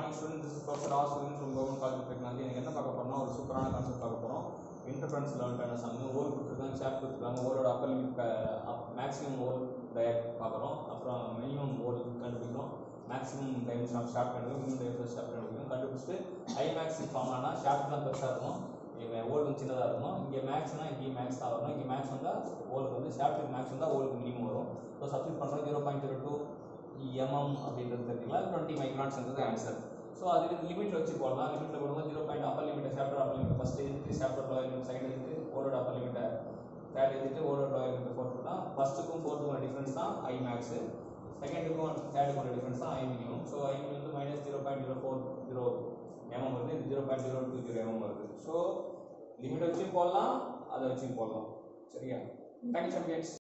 morning student this is professor R student from government college technology எனக்கு என்ன பார்க்க போறோம்னா ஒரு சூப்பரான கான்செப்ட் பார்க்க போகிறோம் இன்டர்ஃபரன்ஸ் லேர்ன் பண்ண சங்க ஓல் கொடுத்துருக்காங்க ஷேப் கொடுத்துருக்காங்க ஓலோட upper limit maximum hole dia பார்க்குறோம் அப்புறம் மினிமம் ஓல் கண்டுபிடிக்கிறோம் மேக்ஸிமம் டைமென்ஷன் ஆஃப் ஷாப்ட் கண்டுபிடிக்கும் மினிமம் டைமென்ஷன் ஷாப்ட் கண்டுபிடிக்கும் கண்டுபிடிச்சிட்டு ஐ மேக்ஸ் ஃபார்ம் ஆனால் ஷாப்ட் தான் பெருசாக இருக்கும் இங்கே ஓல் வந்து சின்னதாக இருக்கும் இங்கே மேக்ஸ்னா இங்கே மேக்ஸ் தான் வரணும் இங்கே மேக்ஸ் வந்தால் ஓலுக்கு வந்து ஷாப்ட்டுக்கு மேக்ஸ் வந்தால் ஓலுக்கு மினிமம் வரும் ஸோ சப்ஸ்டிட் பண்ணுறோம் zero point zero two mm அப்படின்றது தெரிஞ்சுக்கலாம் டுவெண்ட்டி மைக்ரான்ஸ்ன்றது ஆன்சர் ஸோ அதுக்கு லிமிட் வச்சு போடலாம் லிமிட்டில் போடும்போது zero point upper limit chapter upper limit first எதுக்கு சாப்டர் லோயர் லிமிட் செகண்ட் எதுக்கு ஓலோட அப்பர் லிமிட்டை தேர்ட் எதுக்கு ஓலோட லோயர் லிமிட் ஃபோர்த் போட்டால் ஃபஸ்ட்டுக்கும் ஃபோர்த்துக்கும் டிஃப்ரென்ஸ் தான் ஐ மேக்ஸு செகண்டுக்கும் தேர்டுக்கும் டிஃப்ரென்ஸ் தான் I minimum so I minimum வந்து minus zero point zero four zero mm வருது இது zero point zero two zero mm வருது ஸோ லிமிட் வச்சு போடலாம் அதை வச்சு போடலாம் சரியா தேங்க்ஸ் சாம்பியன்ஸ்